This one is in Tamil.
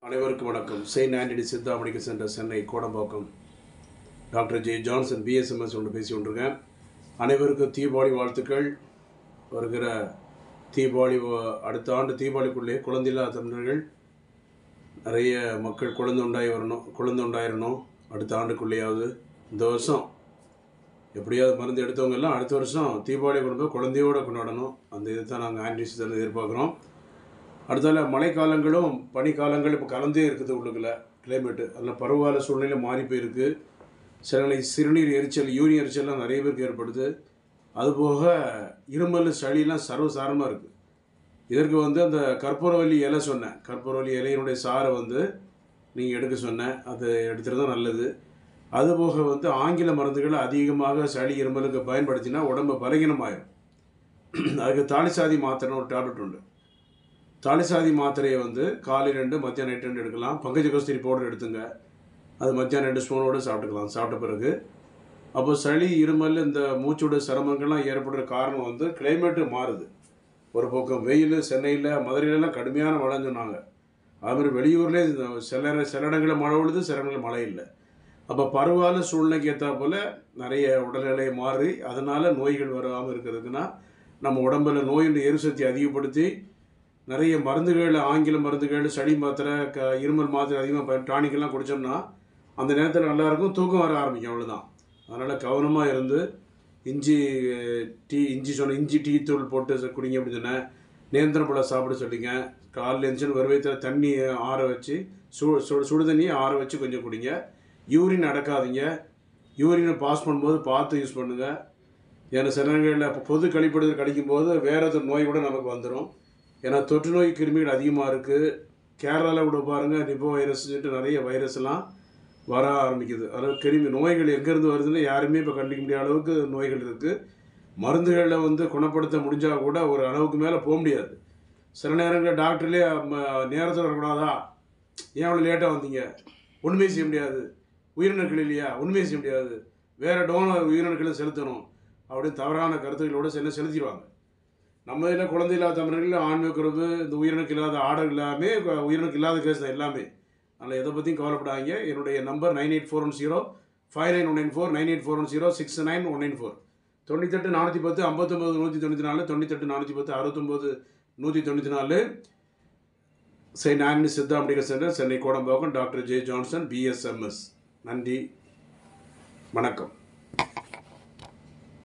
அனைவருக்கும் வணக்கம் saint Antony Siddha medical centre Chennai Kodambakkam doctor J Johnson BSMS ஒன்று பேசி கொண்டிருக்கேன் அனைவருக்கும் தீபாவளி வாழ்த்துக்கள் வருகிற தீபாவளி வ- அடுத்த ஆண்டு தீபாவளிக்குள்ளே குழந்தையில்லா தமிழர்கள் நிறைய மக்கள் குழந்தை உண்டாகி வரணும் குழந்தை உண்டாயிரணும் அடுத்த ஆண்டுக்குள்ளேயாவது இந்த வருஷம் எப்படியாவது மருந்து எடுத்தவங்க எல்லாம் அடுத்த வருஷம் தீபாவளி கொண்டு போய் குழந்தையோட கொண்டாடணும் அந்த இதை தான் நாங்கள் ஆன்டிசிதான் எதிர்பார்க்குறோம் அடுத்தால மழைக்காலங்களும் பனிக்காலங்கள் இப்போ கலந்தே இருக்குது உள்ளுக்குள்ள கிளைமேட்டு அதில் பருவகால சூழ்நிலை மாறி போயிருக்கு சில நாளைக்கு சிறுநீர் எரிச்சல் யூரின் எரிச்சல்லாம் நிறைய பேருக்கு ஏற்படுது அதுபோக இருமல் சளியெல்லாம் சர்வசாரமாக இருக்குது இதற்கு வந்து அந்த கற்பூரவல்லி இலை சொன்னேன் கற்பூரவல்லி இலையினுடைய சாறை வந்து நீங்கள் எடுக்க சொன்னேன் அது எடுத்துகிறது நல்லது அதுபோக வந்து ஆங்கில மருந்துகளை அதிகமாக சளி இருமலுக்கு பயன்படுத்தினா உடம்பு பலகீனமாயிரும் அதுக்கு தாலிசாதி மாத்திரைன்னு ஒரு டேப்லெட் உண்டு தாலிசாதி மாத்திரையை வந்து காலை ரெண்டு மத்தியானம் நைட் ரெண்டு எடுக்கலாம் பங்கஜ கஸ்தூரி பவுடர் எடுத்துங்க அது மத்தியானம் ரெண்டு ஸ்பூனோடு சாப்பிட்டுக்கலாம் சாப்பிட்ட பிறகு அப்போ சளி இருமல் இந்த மூச்சோட சிரமங்கள்லாம் ஏற்படுற காரணம் வந்து கிளைமேட்டு மாறுது ஒரு பக்கம் வெயில் சென்னையில் மதுரையிலலாம் கடுமையான மழைன்னு சொன்னாங்க அதுமாதிரி வெளியூர்லேயே இந்த சில சில இடங்களில் மழை விழுது சில இடங்களில் மழை இல்லை அப்போ பருவால சூழ்நிலைக்கு ஏற்றா போல் நிறைய உடல்நிலை மாறி அதனால் நோய்கள் வராமல் இருக்கிறதுக்குன்னா நம்ம உடம்புல நோயின் எரிசக்தி அதிகப்படுத்தி நிறைய மருந்துகள் ஆங்கில மருந்துகள் சளி மாத்திரை க இருமல் மாத்திரை அதிகமாக டானிக்கெல்லாம் குடித்தோம்னா அந்த நேரத்தில் நல்லா இருக்கும் தூக்கம் வர ஆரம்பிக்கும் அவ்வளோதான் அதனால் கவனமாக இருந்து இஞ்சி அஹ், டீ இஞ்சி சொன்ன இஞ்சி டீ தூள் போட்டு ச- குடிங்க அப்படின்னு சொன்னேன் நேந்திரம் பழம் சாப்பிட சொல்லிங்க காலைல எழுந்துச்சுன்னு வெறுவைத்தில் தண்ணி ஆற வச்சு சு சுடு சுடு தண்ணியை ஆற வச்சு கொஞ்சம் குடிங்க யூரின் அடக்காதீங்க யூரினை பாஸ் பண்ணும்போது பார்த்து யூஸ் பண்ணுங்கள் ஏன்னா சில நேரங்களில் இப்போ பொது கழிப்பிடுதல் கழிக்கும்போது வேற ஒரு நோய் கூட நமக்கு வந்துடும் ஏன்னா தொற்று நோய் கிருமிகள் அதிகமாக இருக்குது கேரளாவில் கூட பாருங்கள் நிபோ வைரஸ் சொல்லிட்டு நிறைய வைரஸ் எல்லாம் வர ஆரம்பிக்குது அதாவது கிருமி நோய்கள் எங்கேருந்து வருதுன்னு யாருமே இப்போ கண்டுக்க முடியாத அளவுக்கு நோய்கள் இருக்குது மருந்துகளை வந்து குணப்படுத்த முடிஞ்சால் கூட ஒரு அளவுக்கு மேலே போக முடியாது சில நேரங்களில் டாக்டர்லேயே நேரத்தில் வரக்கூடாதா ஏன் அவ்வளோ லேட்டாக வந்தீங்க ஒன்றுமே செய்ய முடியாது உயிரினர்கள் இல்லையா ஒன்றுமே செய்ய முடியாது வேறு டோனர் உயிரினர்களை செலுத்தணும் அப்படின்னு தவறான கருத்துக்களோட செல்ல செலுத்திடுவாங்க நம்ம இதில் குழந்தை இல்லாத தமிழர்கள் ஆண்மை குறைவு இந்த உயிரினக்கு இல்லாத ஆர்டர் எல்லாமே உயிரினக்கு இல்லாத கேஸ் தான் எல்லாமே அதனால் எதை பற்றியும் கவலைப்படாதீங்க என்னுடைய number nine eight four one zero five nine one nine four nine eight four one zero six nine one nine four தொண்ணூத்தெட்டு நானூற்றி பத்து ஐம்பத்தொம்பது நூற்றி தொண்ணூற்றி நாலு தொண்ணூத்தெட்டு நானூற்றி பத்து அறுபத்தொம்போது நூற்றி தொண்ணூற்றி நாலு saint Antony Siddha medical centre Chennai Kodambakkam doctor J Johnson BSMS நன்றி வணக்கம்